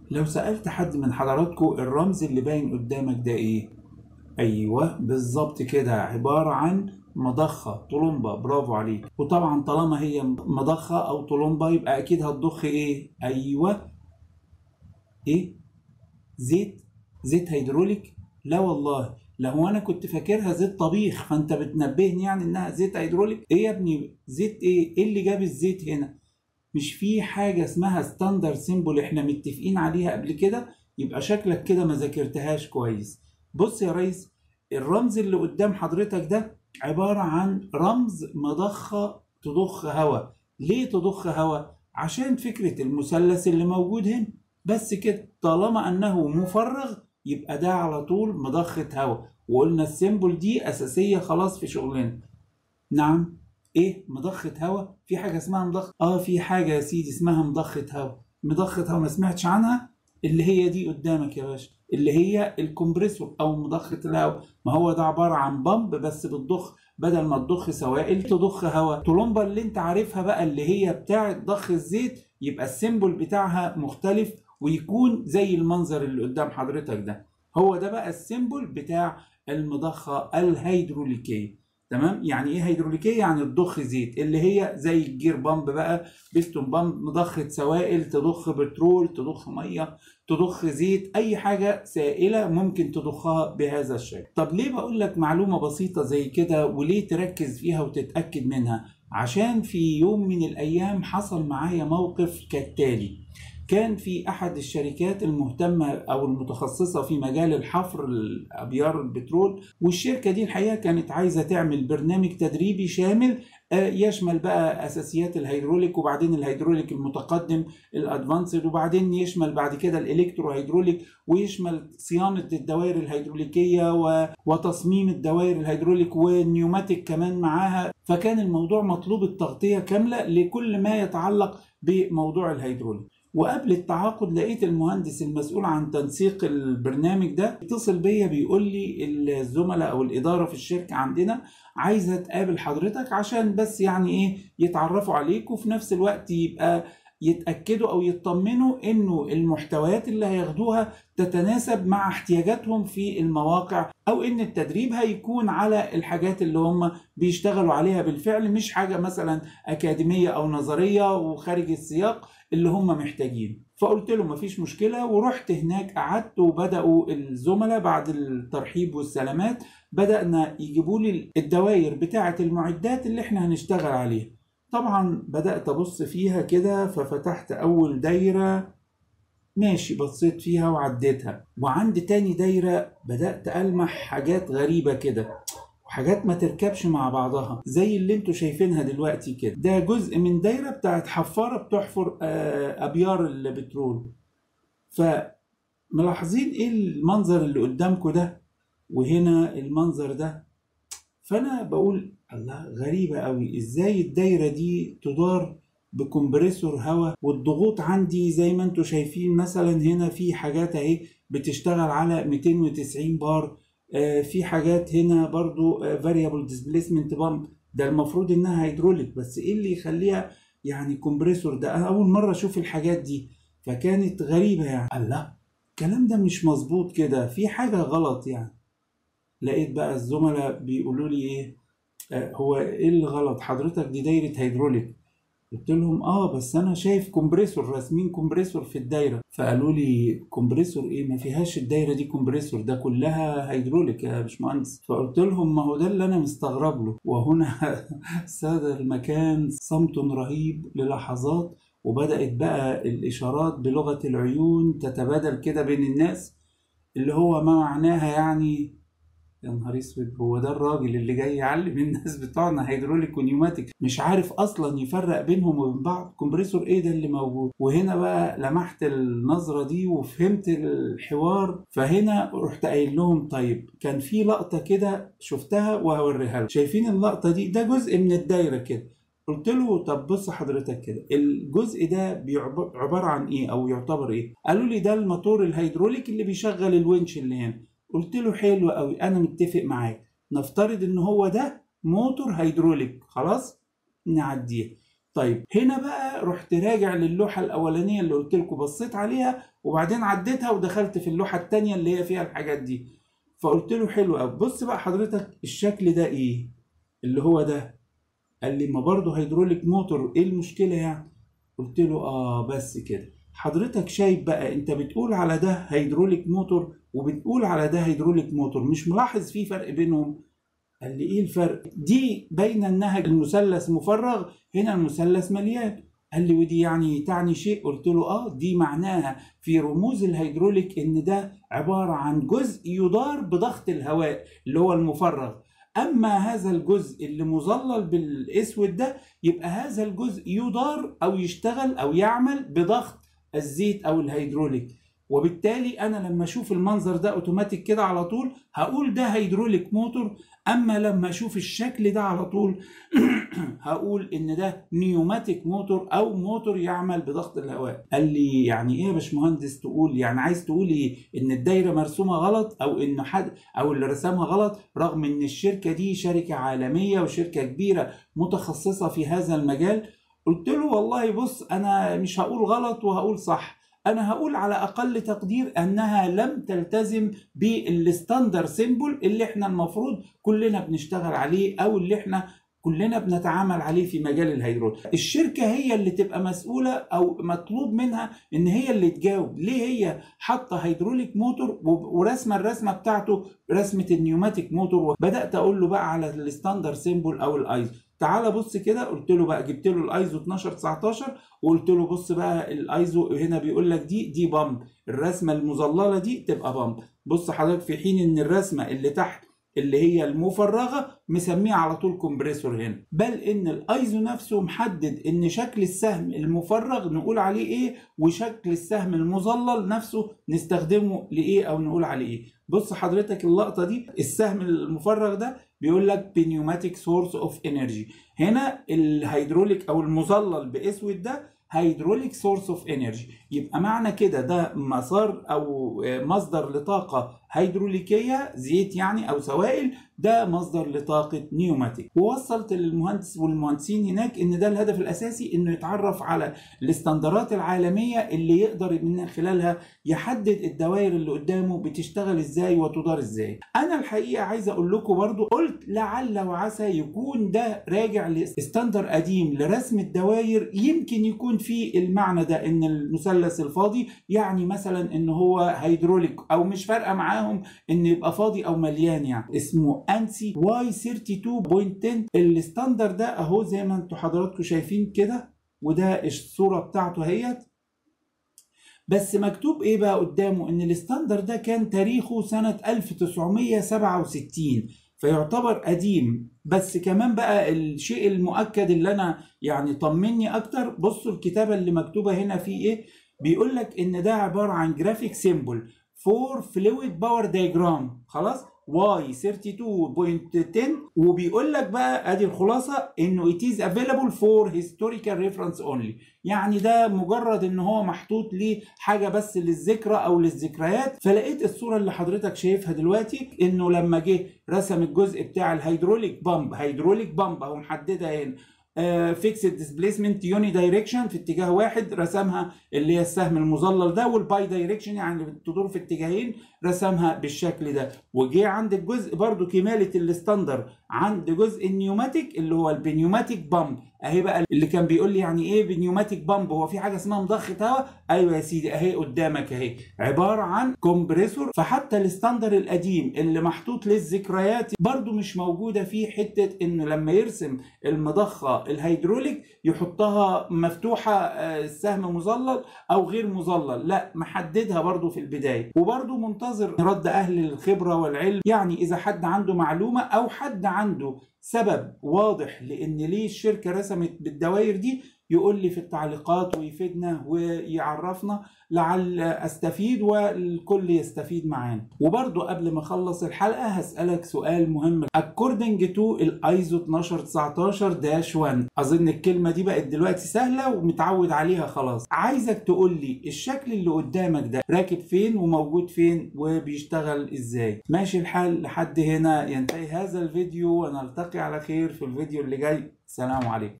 لو سألت حد من حضراتكم الرمز اللي باين قدامك ده ايه؟ ايوه بالظبط كده عبارة عن مضخة طلمبة برافو عليك وطبعا طالما هي مضخة او طلمبة يبقى اكيد هتضخ ايه؟ ايوه ايه؟ زيت زيت هيدروليك؟ لا والله لو انا كنت فاكرها زيت طبيخ فانت بتنبهني يعني انها زيت هيدروليك ايه يا ابني زيت ايه ايه اللي جاب الزيت هنا مش في حاجه اسمها ستاندر سيمبل احنا متفقين عليها قبل كده يبقى شكلك كده ما ذاكرتهاش كويس بص يا ريس الرمز اللي قدام حضرتك ده عباره عن رمز مضخه تضخ هواء ليه تضخ هواء عشان فكره المثلث اللي موجود هنا بس كده طالما انه مفرغ يبقى ده على طول مضخة هواء وقلنا السيمبل دي أساسية خلاص في شغلنا نعم ايه مضخة هواء في حاجة اسمها مضخة اه في حاجة يا سيدي اسمها مضخة هواء مضخة هواء ما سمعتش عنها اللي هي دي قدامك يا باشا اللي هي الكمبريسور او مضخة الهواء ما هو ده عبارة عن بمب بس بتضخ بدل ما تضخ سوائل تضخ هواء طلمبة اللي انت عارفها بقى اللي هي بتاعة ضخ الزيت يبقى السيمبل بتاعها مختلف ويكون زي المنظر اللي قدام حضرتك ده هو ده بقى السيمبل بتاع المضخة الهيدروليكية تمام يعني ايه هيدروليكيه يعني تضخ زيت اللي هي زي الجير بامب بقى بيستون بامب مضخه سوائل تضخ بترول تضخ ميه تضخ زيت اي حاجه سائله ممكن تضخها بهذا الشكل طب ليه بقول لك معلومه بسيطه زي كده وليه تركز فيها وتتاكد منها عشان في يوم من الايام حصل معايا موقف كالتالي كان في احد الشركات المهتمه او المتخصصه في مجال الحفر ابيار البترول والشركه دي الحقيقه كانت عايزه تعمل برنامج تدريبي شامل يشمل بقى اساسيات الهيدروليك وبعدين الهيدروليك المتقدم الادفانسد وبعدين يشمل بعد كده الالكترو هيدروليك ويشمل صيانه الدوائر الهيدروليكيه وتصميم الدوائر الهيدروليك والنيوماتيك كمان معاها فكان الموضوع مطلوب التغطيه كامله لكل ما يتعلق بموضوع الهيدروليك وقبل التعاقد لقيت المهندس المسؤول عن تنسيق البرنامج ده اتصل بيا بيقول لي الزملاء او الاداره في الشركه عندنا عايزه تقابل حضرتك عشان بس يعني ايه يتعرفوا عليك وفي نفس الوقت يبقى يتاكدوا او يطمنوا انه المحتويات اللي هياخدوها تتناسب مع احتياجاتهم في المواقع او ان التدريب هيكون على الحاجات اللي هم بيشتغلوا عليها بالفعل مش حاجه مثلا اكاديميه او نظريه وخارج السياق اللي هم محتاجينه فقلت له مفيش مشكلة ورحت هناك قعدت وبدأوا الزملاء بعد الترحيب والسلامات بدأنا يجيبوا لي الدوائر بتاعة المعدات اللي احنا هنشتغل عليها طبعا بدأت أبص فيها كده ففتحت أول دايرة ماشي بصيت فيها وعديتها وعند تاني دايرة بدأت ألمح حاجات غريبة كده وحاجات ما تركبش مع بعضها زي اللي انتوا شايفينها دلوقتي كده ده جزء من دايرة بتاعت حفارة بتحفر أبيار البترول فملاحظين ايه المنظر اللي قدامكم ده وهنا المنظر ده فانا بقول الله غريبة قوي ازاي الدايرة دي تدار بكمبريسور هواء والضغوط عندي زي ما انتوا شايفين مثلا هنا في حاجات اهي بتشتغل على 290 بار آه في حاجات هنا برضو فاريبل ديسبيسمنت بامب ده المفروض انها هيدروليك بس ايه اللي يخليها يعني كومبريسور ده انا اول مره اشوف الحاجات دي فكانت غريبه يعني الله الكلام ده مش مظبوط كده في حاجه غلط يعني لقيت بقى الزملاء بيقولوا لي ايه آه هو ايه اللي غلط حضرتك دي دايره هيدروليك قلت لهم اه بس انا شايف كومبريسور راسمين كومبريسور في الدايره فقالوا لي كومبريسور ايه ما فيهاش الدايره دي كومبريسور ده كلها هيدروليك يا باشمهندس فقلت لهم ما هو ده اللي انا مستغرب له وهنا ساد المكان صمت رهيب للحظات وبدات بقى الاشارات بلغه العيون تتبادل كده بين الناس اللي هو ما معناها يعني يا نهار اسود هو ده الراجل اللي جاي يعلم الناس بتوعنا هيدروليك ونيوماتيك مش عارف اصلا يفرق بينهم وبين بعض كومبريسور ايه ده اللي موجود وهنا بقى لمحت النظره دي وفهمت الحوار فهنا رحت قايل لهم طيب كان في لقطه كده شفتها وهوريها لكم شايفين اللقطه دي ده جزء من الدايره كده قلت له طب بص حضرتك كده الجزء ده عباره عن ايه او يعتبر ايه قالوا لي ده الموتور الهيدروليك اللي بيشغل الونش اللي هنا قلت له حلو قوي انا متفق معاك نفترض ان هو ده موتور هيدروليك خلاص نعديه طيب هنا بقى رحت راجع للوحة الأولانية اللي قلت لكم بصيت عليها وبعدين عديتها ودخلت في اللوحة التانية اللي هي فيها الحاجات دي فقلت له حلو قوي بص بقى حضرتك الشكل ده ايه اللي هو ده قال لي ما برضه هيدروليك موتور ايه المشكلة يعني قلت له اه بس كده حضرتك شايف بقى انت بتقول على ده هيدروليك موتور وبتقول على ده هيدروليك موتور مش ملاحظ في فرق بينهم قال لي ايه الفرق دي باينه انها المثلث مفرغ هنا المثلث مليان قال لي ودي يعني تعني شيء قلت له اه دي معناها في رموز الهيدروليك ان ده عباره عن جزء يدار بضغط الهواء اللي هو المفرغ اما هذا الجزء اللي مظلل بالاسود ده يبقى هذا الجزء يدار او يشتغل او يعمل بضغط الزيت او الهيدروليك وبالتالي انا لما اشوف المنظر ده اوتوماتيك كده على طول هقول ده هيدروليك موتور اما لما اشوف الشكل ده على طول هقول ان ده نيوماتيك موتور او موتور يعمل بضغط الهواء قال لي يعني ايه يا باشمهندس تقول يعني عايز تقول ايه ان الدايره مرسومه غلط او ان حد او اللي رسمها غلط رغم ان الشركه دي شركه عالميه وشركه كبيره متخصصه في هذا المجال قلت له والله بص انا مش هقول غلط وهقول صح انا هقول على اقل تقدير انها لم تلتزم بالستاندر سيمبل اللي احنا المفروض كلنا بنشتغل عليه او اللي احنا كلنا بنتعامل عليه في مجال الهيدرول الشركة هي اللي تبقى مسؤولة أو مطلوب منها إن هي اللي تجاوب ليه هي حاطة هيدروليك موتور ورسمة الرسمة بتاعته رسمة النيوماتيك موتور بدأت أقول له بقى على الستاندر سيمبل أو الأيزو تعالى بص كده قلت له بقى جبت له الايزو 12 19 وقلت له بص بقى الايزو هنا بيقول لك دي دي بامب الرسمه المظلله دي تبقى بامب بص حضرتك في حين ان الرسمه اللي تحت اللي هي المفرغه مسميها على طول كومبريسور هنا بل ان الايزو نفسه محدد ان شكل السهم المفرغ نقول عليه ايه وشكل السهم المظلل نفسه نستخدمه لايه او نقول عليه ايه بص حضرتك اللقطه دي السهم المفرغ ده بيقول لك بنيوماتيك سورس اوف انرجي هنا الهيدروليك او المظلل باسود ده هيدروليك سورس اوف انرجي يبقى معنى كده ده مسار او مصدر لطاقه هيدروليكيه زيت يعني او سوائل ده مصدر لطاقه نيوماتيك ووصلت للمهندس والمهندسين هناك ان ده الهدف الاساسي انه يتعرف على الاستندرات العالميه اللي يقدر من خلالها يحدد الدوائر اللي قدامه بتشتغل ازاي وتدار ازاي انا الحقيقه عايز اقول لكم برضو قلت لعل وعسى يكون ده راجع لاستندر قديم لرسم الدوائر يمكن يكون في المعنى ده ان المثلث الفاضي يعني مثلا ان هو هيدروليك او مش فارقه معاهم ان يبقى فاضي او مليان يعني اسمه انسي واي 32.10 الستاندر ده اهو زي ما انتم حضراتكم شايفين كده وده الصوره بتاعته اهيت بس مكتوب ايه بقى قدامه ان الستاندر ده كان تاريخه سنه 1967 فيعتبر قديم بس كمان بقى الشيء المؤكد اللي انا يعني طمني اكتر بصوا الكتابه اللي مكتوبه هنا فيه ايه بيقول لك ان ده عباره عن جرافيك سيمبل فور فلويد باور دايجرام خلاص واي 32.10 وبيقول لك بقى ادي الخلاصه انه it is available for historical reference only يعني ده مجرد ان هو محطوط ليه حاجه بس للذكرى او للذكريات فلقيت الصوره اللي حضرتك شايفها دلوقتي انه لما جه رسم الجزء بتاع الهيدروليك بامب هيدروليك بامب اهو محددها هنا فيكسد ديسبيسمنت يوني دايركشن في اتجاه واحد رسمها اللي هي السهم المظلل ده والباي دايركشن يعني تدور في اتجاهين رسمها بالشكل ده وجه عند الجزء برضو كمالة الاستندر عند جزء النيوماتيك اللي هو البنيوماتيك بامب اهي بقى اللي كان بيقول لي يعني ايه بنيوماتيك بامب هو في حاجه اسمها مضخه هواء ايوه يا سيدي اهي قدامك اهي عباره عن كومبريسور فحتى الاستندر القديم اللي محطوط للذكريات برضو مش موجوده فيه حته انه لما يرسم المضخه الهيدروليك يحطها مفتوحه السهم مظلل او غير مظلل لا محددها برضو في البدايه وبرضو منتظر رد اهل الخبره والعلم يعني اذا حد عنده معلومه او حد عنده سبب واضح لان ليه الشركه رسمت بالدوائر دي يقول لي في التعليقات ويفيدنا ويعرفنا لعل استفيد والكل يستفيد معانا وبرضو قبل ما اخلص الحلقه هسالك سؤال مهم according to الايزو 1219 داش 1 اظن الكلمه دي بقت دلوقتي سهله ومتعود عليها خلاص عايزك تقول لي الشكل اللي قدامك ده راكب فين وموجود فين وبيشتغل ازاي ماشي الحال لحد هنا ينتهي هذا الفيديو ونلتقي على خير في الفيديو اللي جاي سلام عليكم